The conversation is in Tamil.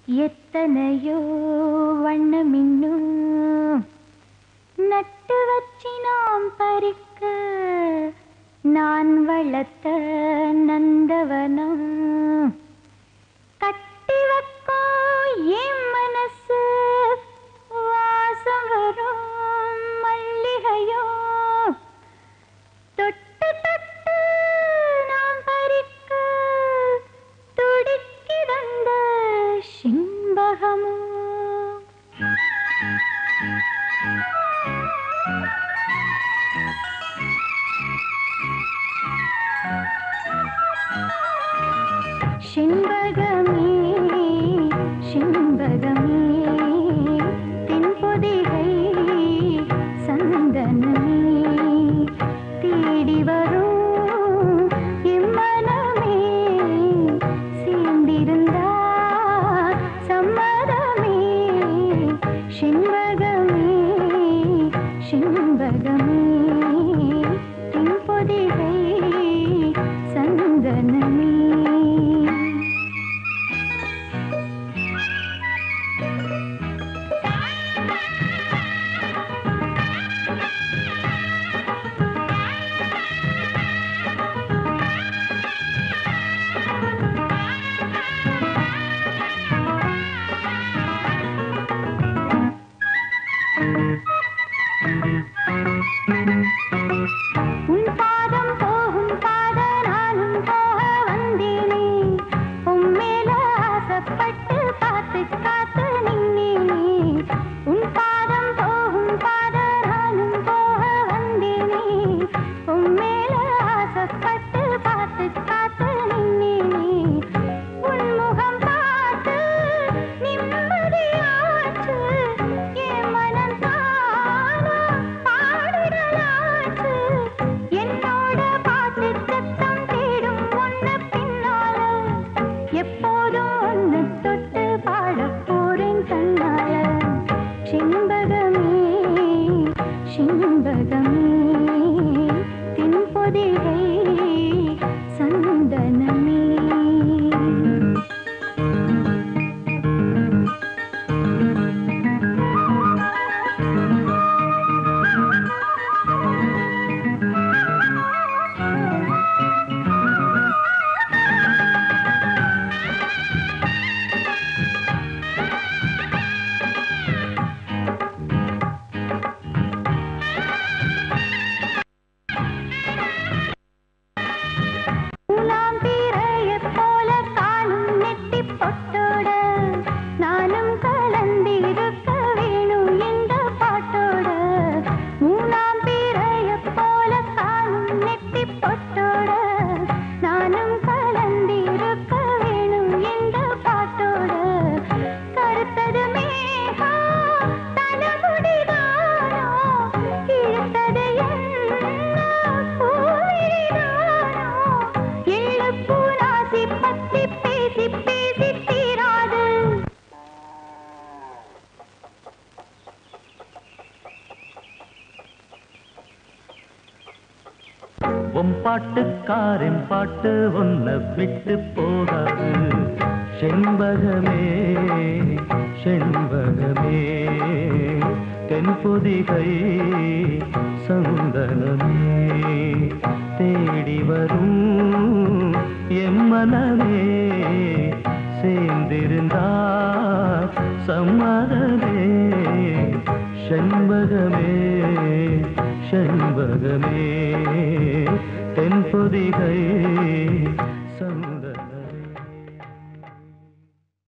எத்தனையோ வண்ணமின்னும் நட்டு வச்சி நாம் பறிக்க நான் வளர்த்த நந்தவனம் கட்டி வைக்கோ என் மனசு வாசம் வரும் மல்லிகையோ தொட்டு தொட்டு நாம் பறிக்க துடிக்கிறந்த சிம்பகமோ சிண்பகமே சிண்பகமே தென்பொதிகை சந்தனமே தேடி வரும் இம்மனமே சேர்ந்திருந்தா சம்மதமே சிண்பகமே சிண்பகமே தென்பொதிகை சந்தனமே உன் பாதம் போகும் பாத நானும் போக வந்தேனே உன் மேல ஆசைப்பட்டு பார்த்து காத்து நின்னேனே உன் பாதம் போகும் பாத நானும் போக வந்தேனே உன் மேல ஆசைப்பட்டு பார்த்து காத்து நின்னேனே உன் முகம் பார்த்து நிம்மதியாச்சு என் மனம் தானா பாடிடலாச்சு என்னோட பாட்டு சத்தம் தேடும் ஒன்று பின்னால எப்போதும் ஒன்று தொட்டு பாடப் போறேன் கண்ணால சிம்பகமே சிம்பகமே தென்பொதிகை சந்தனமே மூலாம் பிறையைப் போல காணும் நெட்டிப் பொட்டோட நானும் கலந்திருக்க வேணும் இந்த பாட்டோட மூலாம் பிறையைப் போல காணும் நெட்டிப் பொட்டோட நானும் கலந்திருக்க வேணும் இந்த பாட்டோட கருத்தது மேகம் தலைமுடிதானோ இழுத்தது என்ன பூவிரிதானோ எள்ளுப்பூ ராசி பத்தி பேசி பேசி தீராது உன் பாட்டுக்காரன் பாட்டு உன்னை விட்டு போகாது செண்பகமே செண்பகமே தென்பொதிகை சந்தனமே தேடி வரும் எம்மனமே சேர்ந்திருந்தா சம்மதமே செண்பகமே செண்பகமே தென்பொதிகை